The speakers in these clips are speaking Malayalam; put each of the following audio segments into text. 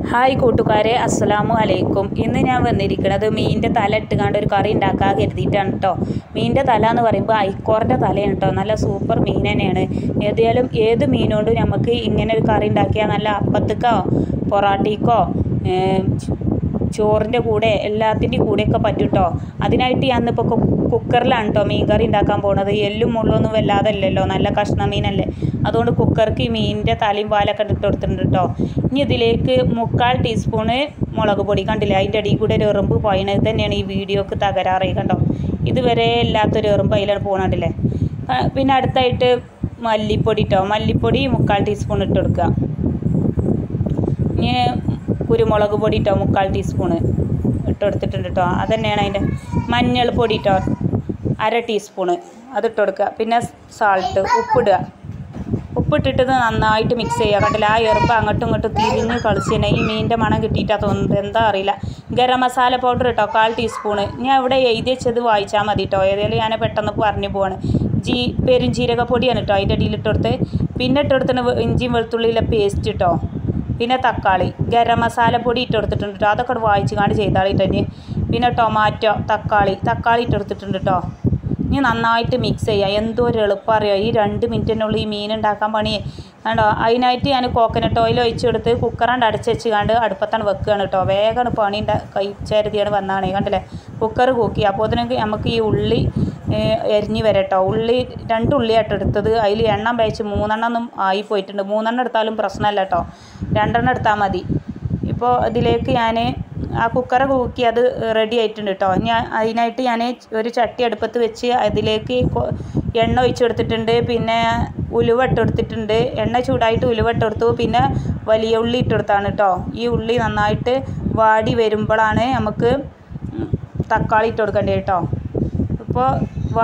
ഹായ് കൂട്ടുകാരെ അസ്സലാമു അലൈക്കും ഇന്ന് ഞാൻ വന്നിരിക്കുന്നത് മീനിൻ്റെ തല ഇട്ടുകാണ്ട് ഒരു കറി ഉണ്ടാക്കാൻ കരുതിയിട്ടാണ് കേട്ടോ മീനിൻ്റെ തല എന്ന് പറയുമ്പോൾ ഐക്കോറിൻ്റെ തലയാണ് കേട്ടോ നല്ല സൂപ്പർ മീൻ തന്നെയാണ് ഏതായാലും ഏത് മീനോണ്ടും നമുക്ക് ഇങ്ങനെ ഒരു കറി ഉണ്ടാക്കിയാൽ നല്ല അപ്പത്തിക്കോ പൊറാട്ടിക്കോ ഏം, ചോറിൻ്റെ കൂടെ എല്ലാത്തിൻ്റെയും കൂടെയൊക്കെ പറ്റും കേട്ടോ അതിനായിട്ട് ഞാൻ ഇപ്പോൾ കുക്കറിലാണ് കേട്ടോ മീൻ കറി ഉണ്ടാക്കാൻ പോണത് എല്ലും മുള്ളൊന്നും വല്ലാതെ അല്ലല്ലോ നല്ല കഷ്ണ മീനല്ലേ അതുകൊണ്ട് കുക്കർക്ക് ഈ മീനിൻ്റെ തലയും പാലൊക്കെ ഇട്ട് കൊടുത്തിട്ടുണ്ട് കേട്ടോ ഇനി ഇതിലേക്ക് മുക്കാൽ ടീസ്പൂണ് മുളക് പൊടി കണ്ടില്ലേ അതിൻ്റെ അടിയിൽ കൂടെ ഒരു എറുമ്പ് പോയണത് തന്നെയാണ് ഈ വീഡിയോക്ക് തകരാറായി കണ്ടോ ഇതുവരെ ഇല്ലാത്തൊരു എറുമ്പ് അതിലാണ് പോകണണ്ടില്ലേ പിന്നെ അടുത്തായിട്ട് മല്ലിപ്പൊടി കേട്ടോ മല്ലിപ്പൊടി മുക്കാൽ ടീസ്പൂൺ ഇട്ട് കൊടുക്കുക ഇനി കുരുമുളക് പൊടി കേട്ടോ മുക്കാൽ ടീസ്പൂണ് ഇട്ട് കൊടുത്തിട്ടുണ്ട് കേട്ടോ അതന്നെയാണ് അതിൻ്റെ മഞ്ഞൾ പൊടി കേട്ടോ അര ടീസ്പൂണ് അതിട്ട് കൊടുക്കുക പിന്നെ സാൾട്ട് ഉപ്പിടുക ഉപ്പിട്ടിട്ട് ഇത് നന്നായിട്ട് മിക്സ് ചെയ്യുക കണ്ടില്ല ആ എറുമ്പ് അങ്ങോട്ടും ഇങ്ങോട്ടും തിരിഞ്ഞ് കളിച്ച് തന്നെ ഈ മീനിൻ്റെ മണം കിട്ടിയിട്ടാ തോന്നുന്നത് എന്താ അറിയില്ല ഗരം മസാല പൗഡർ കേട്ടോ കാൽ ടീസ്പൂണ് ഞാൻ ഇവിടെ എഴുതി വെച്ചത് വായിച്ചാൽ മതി കേട്ടോ ഏതായാലും ഞാൻ പെട്ടെന്ന് പറഞ്ഞു പോവാണ് ജീ പെരുംജീരക പൊടിയാണ് കേട്ടോ അതിൻ്റെ അടിയിൽ ഇട്ടെടുത്ത് പിന്നെ ഇട്ടെടുത്തിന് ഇഞ്ചിയും വെളുത്തുള്ളിയിലെ പേസ്റ്റ് കേട്ടോ പിന്നെ തക്കാളി ഗരം മസാല പൊടി ഇട്ട് കൊടുത്തിട്ടുണ്ട് കേട്ടോ അതൊക്കെ ഒന്ന് വായിച്ച് കാണ്ട് ചെയ്താളിട്ട് തന്നെ പിന്നെ ടൊമാറ്റോ തക്കാളി തക്കാളി ഇട്ട് കൊടുത്തിട്ടുണ്ട് കേട്ടോ ഇനി നന്നായിട്ട് മിക്സ് ചെയ്യുക എന്തോ ഒരു എളുപ്പം അറിയോ ഈ രണ്ട് മിനിറ്റിനുള്ളിൽ ഈ മീൻ ഉണ്ടാക്കാൻ പണി കണ്ടോ അതിനായിട്ട് ഞാൻ കോക്കനട്ട് ഓയിൽ ഒഴിച്ച് കൊടുത്ത് കുക്കറാണ്ട് അടച്ച് വെച്ച് കണ്ട് അടുപ്പത്താണ് വെക്കുകയാണ് കേട്ടോ വേഗമാണ് പണി ഉണ്ടാ കഴിച്ചരുതിയാണ് വന്നാണ് കണ്ടില്ലേ കുക്കർ കൂക്കി അപ്പോൾ അതിനൊക്കെ നമുക്ക് ഈ ഉള്ളി ഏഹ്, എരിഞ്ഞ് വരട്ടോ ഉള്ളി രണ്ട് ഉള്ളിയായിട്ട് എടുത്തത് അതിൽ എണ്ണം വെച്ച് മൂന്നെണ്ണം ഒന്നും ആയി പോയിട്ടുണ്ട് മൂന്നെണ്ണം എടുത്താലും പ്രശ്നമല്ല കേട്ടോ രണ്ടെണ്ണം എടുത്താൽ മതി ഇപ്പോൾ ഇതിലേക്ക് ഞാൻ ആ കുക്കറ് കൂക്കി അത് റെഡി ആയിട്ടുണ്ട് കേട്ടോ ഞാൻ അതിനായിട്ട് ഞാൻ ഒരു ചട്ടി അടുപ്പത്ത് വെച്ച് അതിലേക്ക് കൊ- എണ്ണ ഒഴിച്ച് കൊടുത്തിട്ടുണ്ട് പിന്നെ ഉലുവ ഇട്ട് കൊടുത്തിട്ടുണ്ട് എണ്ണ ചൂടായിട്ട് ഉലുവ ഇട്ട് കൊടുത്തു പിന്നെ വലിയ ഉള്ളി ഇട്ട് കൊടുത്താണ് കേട്ടോ ഈ ഉള്ളി നന്നായിട്ട് വാടി വരുമ്പോഴാണ് നമുക്ക് തക്കാളി ഇട്ട് കൊടുക്കേണ്ടത് കേട്ടോ ഇപ്പോൾ വാ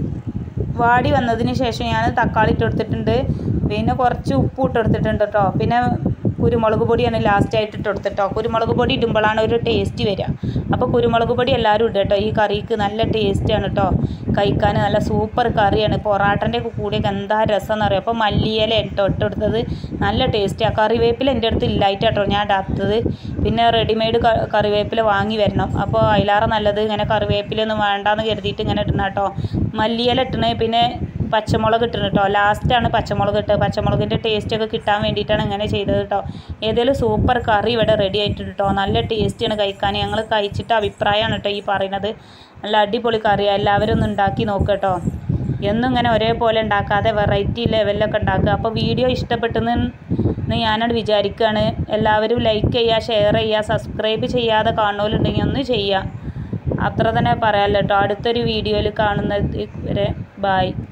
വാടി വന്നതിന് ശേഷം ഞാൻ തക്കാളി ഇട്ട് കൊടുത്തിട്ടുണ്ട് പിന്നെ കുറച്ച് ഉപ്പ് ഇട്ട് കൊടുത്തിട്ടുണ്ട് കേട്ടോ പിന്നെ കുരുമുളക് പൊടിയാണ് ലാസ്റ്റായിട്ട് ഇട്ട് കൊടുത്തിട്ടോ കുരുമുളക് പൊടി ഇടുമ്പോഴാണ് ഒരു ടേസ്റ്റ് വരിക അപ്പോൾ കുരുമുളക് പൊടി എല്ലാവരും ഇടുക കേട്ടോ ഈ കറിക്ക് നല്ല ടേസ്റ്റാണ് കേട്ടോ കഴിക്കാൻ നല്ല സൂപ്പർ കറിയാണ് പൊറാട്ടൻ്റെ കൂടെയൊക്കെ എന്താ രസം എന്നറിയാം അപ്പോൾ മല്ലിയില കേട്ടോ ഇട്ട് കൊടുത്തത് നല്ല ടേസ്റ്റാണ് കറിവേപ്പില എൻ്റെ അടുത്ത് ഇല്ലായിട്ട് കേട്ടോ ഞാൻ ഇടാത്തത് പിന്നെ റെഡിമെയ്ഡ് കറിവേപ്പില വാങ്ങി വരണം അപ്പോൾ അതിലാറെ നല്ലത് ഇങ്ങനെ കറിവേപ്പിലൊന്നും വേണ്ടാന്ന് കരുതിയിട്ട് ഇങ്ങനെ ഇടണം കേട്ടോ മല്ലിയില ഇട്ടണേ പിന്നെ പച്ചമുളക് ഇട്ടണം കേട്ടോ ലാസ്റ്റാണ് പച്ചമുളക് ഇട്ടത് പച്ചമുളകിൻ്റെ ടേസ്റ്റൊക്കെ കിട്ടാൻ വേണ്ടിയിട്ടാണ് ഇങ്ങനെ ചെയ്തത് കേട്ടോ ഏതെങ്കിലും സൂപ്പർ കറി ഇവിടെ റെഡി ആയിട്ടുണ്ട് കേട്ടോ നല്ല ടേസ്റ്റിയാണ് കഴിക്കാൻ ഞങ്ങൾ കഴിച്ചിട്ട് അഭിപ്രായമാണ് കേട്ടോ ഈ പറയുന്നത് നല്ല അടിപൊളി കറിയാണ് എല്ലാവരും ഒന്ന് ഉണ്ടാക്കി നോക്കുക കേട്ടോ എന്നും ഇങ്ങനെ ഒരേപോലെ ഉണ്ടാക്കാതെ വെറൈറ്റി ലെവലിലൊക്കെ ഉണ്ടാക്കുക അപ്പോൾ വീഡിയോ ഇഷ്ടപ്പെട്ടെന്ന് എന്ന് ഞാനത് വിചാരിക്കുകയാണ് എല്ലാവരും ലൈക്ക് ചെയ്യുക ഷെയർ ചെയ്യുക സബ്സ്ക്രൈബ് ചെയ്യാതെ കാണുന്നവരുണ്ടെങ്കിൽ ഒന്ന് ചെയ്യുക അത്ര തന്നെ പറയാമല്ലോ കേട്ടോ അടുത്തൊരു വീഡിയോയിൽ കാണുന്നത് വരെ ബായ്